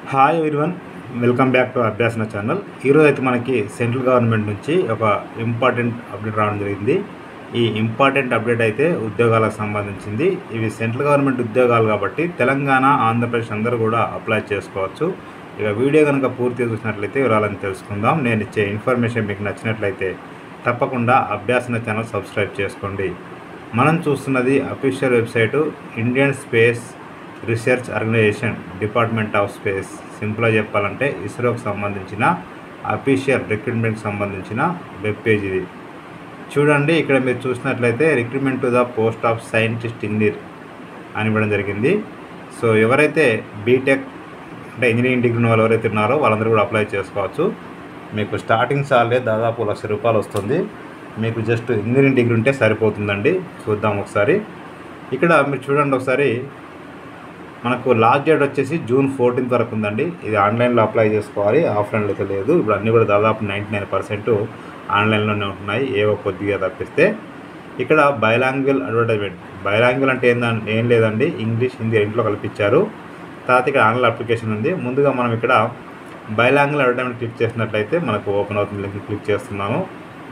hi everyone welcome back to Abhyasana channel ఈరోజు అయితే మనకి సెంట్రల్ గవర్నమెంట్ నుంచి ఒక ఇంపార్టెంట్ అప్డేట్ రావడం జరిగింది ఈ ఇంపార్టెంట్ అప్డేట్ అయితే ఉద్యోగాలకు సంబంధించింది ఇవి సెంట్రల్ గవర్నమెంట్ ఉద్యోగాలు కాబట్టి తెలంగాణ ఆంధ్రప్రదేశ్ అందరూ కూడా అప్లై చేసుకోవచ్చు ఇక వీడియో కనుక పూర్తిగా చూసినట్లయితే వివరాలని తెలుసుకుందాం నేను ఇచ్చే ఇన్ఫర్మేషన్ మీకు నచ్చినట్లయితే తప్పకుండా అభ్యాసన ఛానల్ సబ్స్క్రైబ్ చేసుకోండి మనం చూస్తున్నది official website Indian space research organisation department of space సింపుల్గా చెప్పాలంటే ఇస్రోకి సంబంధించిన అఫీషియల్ రిక్రూట్మెంట్కి సంబంధించిన వెబ్ పేజ్ ఇది చూడండి ఇక్కడ మీరు చూసినట్లయితే recruitment to the post of scientist engineer అని ఇవ్వడం జరిగింది సో ఎవరైతే బీటెక్ అంటే ఇంజనీరింగ్ డిగ్రీ ఉన్న వాళ్ళు ఎవరైతే ఉన్నారో వాళ్ళందరూ కూడా అప్లై చేసుకోవచ్చు మీకు స్టార్టింగ్ సాలరీ దాదాపు లక్ష రూపాయలు వస్తుంది మీకు జస్ట్ ఇంజనీరింగ్ డిగ్రీ ఉంటే సరిపోతుందండి చూద్దాం ఒకసారి ఇక్కడ మీరు చూడండి ఒకసారి మనకు లాస్ట్ డేట్ వచ్చేసి జూన్ ఫోర్టీన్త్ వరకు ఉందండి ఇది ఆన్లైన్లో అప్లై చేసుకోవాలి ఆఫ్లైన్లో అయితే లేదు ఇప్పుడు అన్నీ కూడా దాదాపు నైంటీ నైన్ పర్సెంట్ ఆన్లైన్లోనే ఉంటున్నాయి ఏవో కొద్దిగా తప్పిస్తే ఇక్కడ బైలాంగ్వల్ అడ్వర్టైజ్మెంట్ బైలాంగ్వల్ అంటే ఏందండి ఏం లేదండి ఇంగ్లీష్ హిందీ రెంట్లో కల్పించారు తర్వాత ఇక్కడ ఆన్లైన్ అప్లికేషన్ ఉంది ముందుగా మనం ఇక్కడ బైలాంగ్వల్ అడ్వర్టైజ్మెంట్ క్లిక్ చేసినట్లయితే మనకు ఓపెన్ అవుతుంది లింక్ క్లిక్ చేస్తున్నాము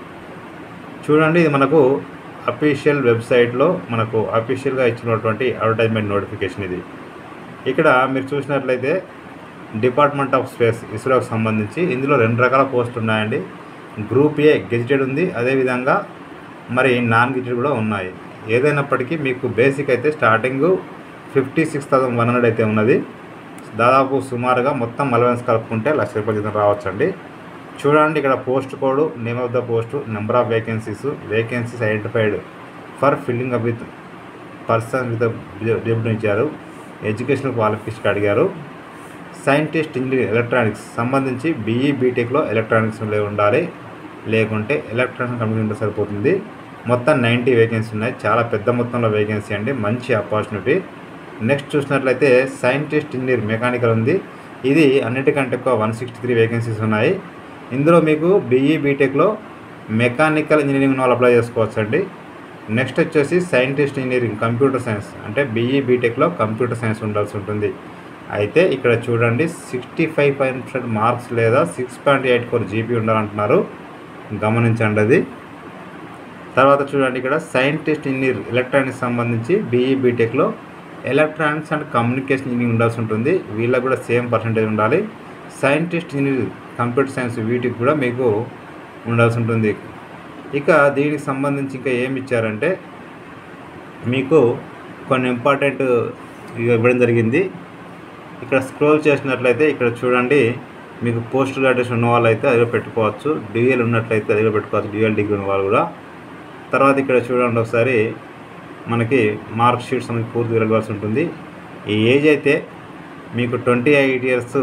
చూడండి ఇది మనకు అఫీషియల్ వెబ్సైట్లో మనకు అఫీషియల్గా ఇచ్చినటువంటి అడ్వర్టైజ్మెంట్ నోటిఫికేషన్ ఇది ఇక్కడ మీరు చూసినట్లయితే డిపార్ట్మెంట్ ఆఫ్ స్పేస్ ఇస్రోకి సంబంధించి ఇందులో రెండు రకాల పోస్టులు ఉన్నాయండి గ్రూప్ ఏ గెజిటెడ్ ఉంది అదేవిధంగా మరి నాన్ గెజిటెడ్ కూడా ఉన్నాయి ఏదైనప్పటికీ మీకు బేసిక్ అయితే starting fifty six thousand one hundred అయితే ఉన్నది దాదాపు సుమారుగా మొత్తం అలవెన్స్ కలుపుకుంటే లక్ష రూపాయల జీతం రావచ్చండి చూడండి ఇక్కడ post code name of the post number of vacancies vacancies identified for filling up with person with డిబుట్ ఇచ్చారు ఎడ్యుకేషనల్ క్వాలిఫికేషన్ అడిగారు సైంటిస్ట్ ఇంజనీర్ ఎలక్ట్రానిక్స్ సంబంధించి బీఈ బీటెక్లో ఎలక్ట్రానిక్స్ ఉండాలి లేకుంటే ఎలక్ట్రానిక్స్ కంపెనీ ఉంటే సరిపోతుంది మొత్తం నైంటీ వేకెన్సీ ఉన్నాయి చాలా పెద్ద మొత్తంలో వేకెన్సీ అండి మంచి ఆపర్చునిటీ నెక్స్ట్ చూసినట్లయితే సైంటిస్ట్ ఇంజనీర్ మెకానికల్ ఉంది ఇది అన్నిటికంటే ఎక్కువ వన్ సిక్స్టీ త్రీ వేకెన్సీస్ ఉన్నాయి ఇందులో మీకు బీఈ బీటెక్లో మెకానికల్ ఇంజనీరింగ్ ఉన్న వాళ్ళు అప్లై చేసుకోవచ్చు అండి నెక్స్ట్ వచ్చేసి సైంటిస్ట్ ఇంజనీరింగ్ కంప్యూటర్ సైన్స్ అంటే బీఈ బీటెక్లో కంప్యూటర్ సైన్స్ ఉండాల్సి ఉంటుంది అయితే ఇక్కడ చూడండి సిక్స్టీ ఫైవ్ పర్సెంట్ మార్క్స్ లేదా సిక్స్ పాయింట్ ఎయిట్ ఫోర్ జీబీ ఉండాలంటున్నారు గమనించండి అది తర్వాత చూడండి ఇక్కడ సైంటిస్ట్ ఇంజనీర్ ఎలక్ట్రానిక్స్ సంబంధించి బీఈ బీటెక్లో ఎలక్ట్రానిక్స్ అండ్ కమ్యూనికేషన్ ఇంజనీరింగ్ ఉండాల్సి ఉంటుంది వీళ్ళకి కూడా సేమ్ పర్సంటేజ్ ఉండాలి సైంటిస్ట్ ఇంజనీర్ కంప్యూటర్ సైన్స్ వీటికి కూడా మీకు ఉండాల్సి ఉంటుంది ఇక దీనికి సంబంధించి ఇంకా ఏమి ఇచ్చారంటే మీకు కొన్ని ఇంపార్టెంట్ ఇవ్వడం జరిగింది ఇక్కడ స్క్రోల్ చేసినట్లయితే ఇక్కడ చూడండి మీకు పోస్ట్ గ్రాడ్యుయేషన్ ఉన్న వాళ్ళు అయితే అదిలో పెట్టుకోవచ్చు డిఎల్ ఉన్నట్లయితే అదిలో పెట్టుకోవచ్చు డిఎల్ డిగ్రీ ఉన్న వాళ్ళు కూడా తర్వాత ఇక్కడ చూడండి ఒకసారి మనకి మార్క్ షీట్స్ అనేది పూర్తి వెళ్ళవలసి ఉంటుంది ఈ ఏజ్ అయితే మీకు ట్వంటీ ఎయిట్ ఇయర్స్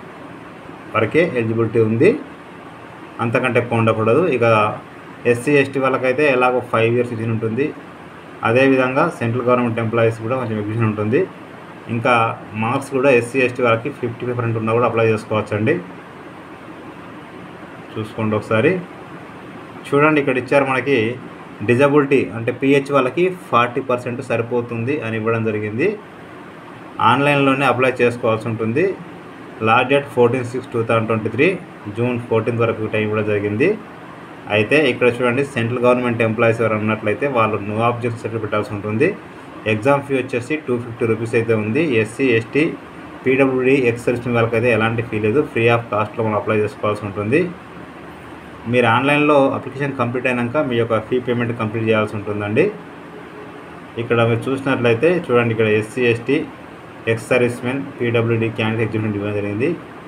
వరకే ఎలిజిబిలిటీ ఉంది అంతకంటే ఎక్కువ ఉండకూడదు ఇక ఎస్సీ ఎస్టీ వాళ్ళకైతే ఎలాగో ఫైవ్ ఇయర్స్ ఇది ఉంటుంది అదేవిధంగా సెంట్రల్ గవర్నమెంట్ ఎంప్లాయీస్ కూడా కొంచెం ఎగ్జిషన్ ఉంటుంది ఇంకా మార్క్స్ కూడా ఎస్సీ ఎస్టీ వాళ్ళకి ఫిఫ్టీ పర్సెంట్ ఉన్నా కూడా అప్లై చేసుకోవచ్చండి చూసుకోండి ఒకసారి చూడండి ఇక్కడ ఇచ్చారు మనకి డిజబిలిటీ అంటే పిహెచ్ వాళ్ళకి ఫార్టీ పర్సెంట్ సరిపోతుంది అని ఇవ్వడం జరిగింది ఆన్లైన్లోనే అప్లై చేసుకోవాల్సి ఉంటుంది last date fourteen six two thousand twenty three June fourteenth వరకు టైం ఇవ్వడం జరిగింది అయితే ఇక్కడ చూడండి సెంట్రల్ గవర్నమెంట్ ఎంప్లాయీస్ ఎవరు ఉన్నట్లయితే వాళ్ళు నో ఆబ్జెక్ట్ సర్టిఫికేట్ పెట్టాల్సి ఉంటుంది ఎగ్జామ్ ఫీ వచ్చేసి టూ ఫిఫ్టీ రూపీస్ అయితే ఉంది SC ST PWD ex service వాళ్ళకైతే ఎలాంటి ఫీ లేదు ఫ్రీ ఆఫ్ కాస్ట్లో మనం అప్లై చేసుకోవాల్సి ఉంటుంది మీరు ఆన్లైన్లో అప్లికేషన్ కంప్లీట్ అయినాక మీ యొక్క ఫీ పేమెంట్ కంప్లీట్ చేయాల్సి ఉంటుందండి ఇక్కడ మీరు చూసినట్లయితే చూడండి ఇక్కడ SC ST ex service men PWD candidate executive ఇవ్వడం జరిగింది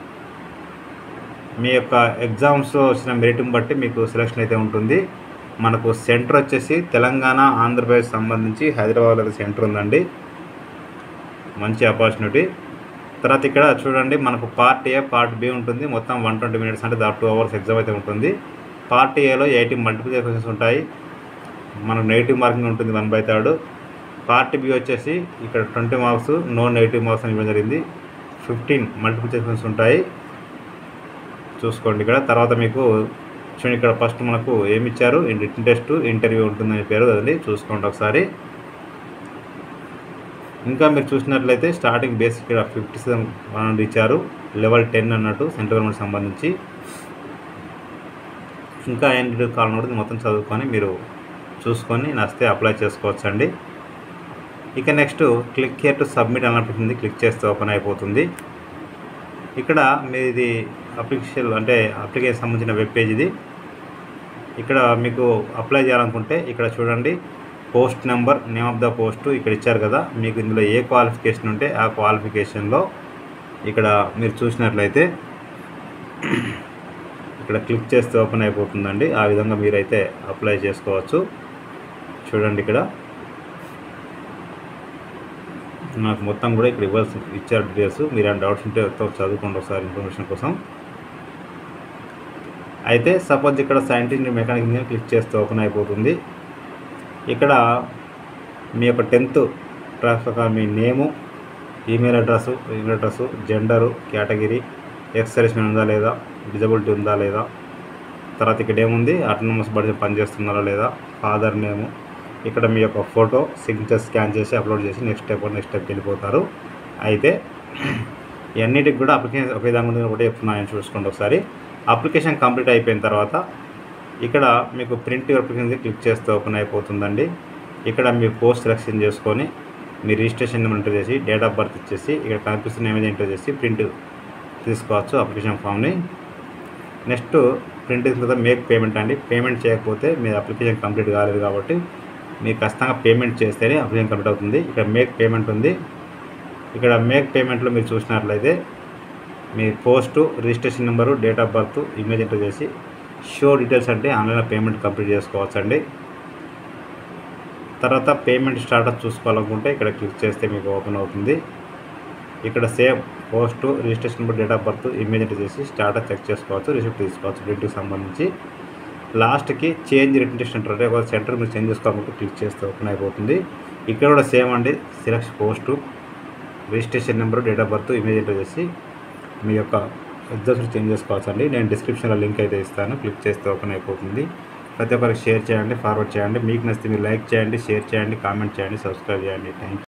మీ యొక్క ఎగ్జామ్స్లో వచ్చిన మెరిట్ని బట్టి మీకు సెలక్షన్ అయితే ఉంటుంది మనకు సెంటర్ వచ్చేసి తెలంగాణ ఆంధ్రప్రదేశ్ సంబంధించి హైదరాబాద్లో సెంటర్ ఉందండి మంచి ఆపర్చునిటీ తర్వాత ఇక్కడ చూడండి మనకు పార్ట్ ఏ పార్ట్ బి ఉంటుంది మొత్తం వన్ ట్వంటీ మినిట్స్ అంటే దాదాపు టూ అవర్స్ ఎగ్జామ్ అయితే ఉంటుంది పార్ట్ ఏలో ఎయిటీ మల్టిపుల్ క్వశ్చన్స్ ఉంటాయి మనకు నెగిటివ్ మార్కింగ్ ఉంటుంది one by third part B వచ్చేసి ఇక్కడ twenty marks no negative marks అని ఇవ్వడం జరిగింది ఫిఫ్టీన్ మల్టిపుల్ క్వశ్చన్స్ ఉంటాయి చూసుకోండి ఇక్కడ తర్వాత మీకు చూడండి ఇక్కడ ఫస్ట్ మనకు ఏమి ఇచ్చారు రిటర్న్ టెస్ట్ ఇంటర్వ్యూ ఉంటుందని పేరు కదండి చూసుకోండి ఒకసారి ఇంకా మీరు చూసినట్లయితే స్టార్టింగ్ బేసిక్ ఇక్కడ ఫిఫ్టీ సెవెన్ మనం ఇచ్చారు లెవెల్ టెన్ అన్నట్టు సెంట్రల్ గవర్నమెంట్ సంబంధించి ఇంకా ఏం డీటెయిల్ కావాలన్నది మొత్తం చదువుకొని మీరు చూసుకొని నచ్చితే అప్లై చేసుకోవచ్చు అండి ఇక next click here to submit అన్నప్పుడు క్లిక్ చేస్తే ఓపెన్ అయిపోతుంది ఇక్కడ మీది అప్లికేషన్ అంటే అప్లికేషన్ సంబంధించిన వెబ్ పేజ్ ఇది ఇక్కడ మీకు అప్లై చేయాలనుకుంటే ఇక్కడ చూడండి post number name of the post ఇక్కడ ఇచ్చారు కదా మీకు ఇందులో ఏ క్వాలిఫికేషన్ ఉంటే ఆ క్వాలిఫికేషన్లో ఇక్కడ మీరు చూసినట్లయితే ఇక్కడ క్లిక్ చేస్తే ఓపెన్ అయిపోతుందండి ఆ విధంగా మీరైతే అప్లై చేసుకోవచ్చు చూడండి ఇక్కడ నాకు మొత్తం కూడా ఇక్కడ ఇవ్వాల్సి ఇచ్చారు డీటెయిల్స్ మీరు ఏమైనా డౌట్స్ ఉంటే చదువుకోండి ఒకసారి ఇన్ఫర్మేషన్ కోసం అయితే సపోజ్ ఇక్కడ సైంటిస్ట్ మెకానిక్ ఇంజనీర్ క్లిక్ చేస్తే ఓపెన్ అయిపోతుంది ఇక్కడ మీ యొక్క టెన్త్ ప్రకారం మీ name email address email address gender category ex servicemen ఉందా లేదా డిజబిలిటీ ఉందా లేదా తర్వాత ఇక్కడ ఏముంది అటోనమస్ బడి పనిచేస్తున్నారా లేదా ఫాదర్ నేము ఇక్కడ మీ యొక్క ఫోటో సిగ్నేచర్ స్కాన్ చేసి అప్లోడ్ చేసి నెక్స్ట్ స్టెప్ నెక్స్ట్ స్టెప్కి వెళ్ళిపోతారు అయితే ఇవన్నిటికి కూడా అప్లికేషన్ ఒకే విధంగా ఉంది ఒకటే చెప్తున్నాను చూసుకోండి ఒకసారి అప్లికేషన్ కంప్లీట్ అయిపోయిన తర్వాత ఇక్కడ మీకు ప్రింట్ అప్లికేషన్ క్లిక్ చేస్తే ఓపెన్ అయిపోతుందండి ఇక్కడ మీ పోస్ట్ సెలెక్షన్ చేసుకొని మీ రిజిస్ట్రేషన్ నెంబర్ ఎంటర్ చేసి డేట్ ఆఫ్ బర్త్ ఇచ్చేసి ఇక్కడ కనిపిస్తున్న ఇమేజ్ ఎంటర్ చేసి ప్రింట్ తీసుకోవచ్చు అప్లికేషన్ ఫామ్ని నెక్స్ట్ ప్రింట్ తీసిన తర్వాత మేక్ పేమెంట్ అండి పేమెంట్ చేయకపోతే మీ అప్లికేషన్ కంప్లీట్ కాలేదు కాబట్టి మీరు ఖచ్చితంగా పేమెంట్ చేస్తేనే అప్లికేషన్ కంప్లీట్ అవుతుంది ఇక్కడ మేక్ పేమెంట్ ఉంది ఇక్కడ మేక్ పేమెంట్లో మీరు చూసినట్లయితే మీ post registration number date of birth image enter చేసి షో డీటెయిల్స్ అంటే ఆన్లైన్లో పేమెంట్ కంప్లీట్ చేసుకోవచ్చు అండి తర్వాత పేమెంట్ స్టాటస్ చూసుకోవాలనుకుంటే ఇక్కడ క్లిక్ చేస్తే మీకు ఓపెన్ అవుతుంది ఇక్కడ save post registration number date of birth image enter చేసి స్టాటస్ చెక్ చేసుకోవచ్చు రిసిప్ట్ తీసుకోవచ్చు ప్రింట్కి సంబంధించి లాస్ట్కి చేంజ్ రిటర్న్ సెంటర్ అంటే ఒక సెంటర్ మీరు చేంజ్ చేసుకోవాలనుకుంటే క్లిక్ చేస్తే ఓపెన్ అయిపోతుంది ఇక్కడ కూడా సేమ్ అండి select post registration number date of birth image enter చేసి మీ యొక్క అడ్రస్ చేంజ్ చేసుకోవచ్చు అండి నేను డిస్క్రిప్షన్లో లింక్ అయితే ఇస్తాను క్లిక్ చేస్తే ఓపెన్ అయిపోతుంది ప్రతి ఒక్కరికి షేర్ చేయండి ఫార్వర్డ్ చేయండి మీకు నచ్చితే మీరు లైక్ చేయండి షేర్ చేయండి కామెంట్ చేయండి సబ్స్క్రైబ్ చేయండి థ్యాంక్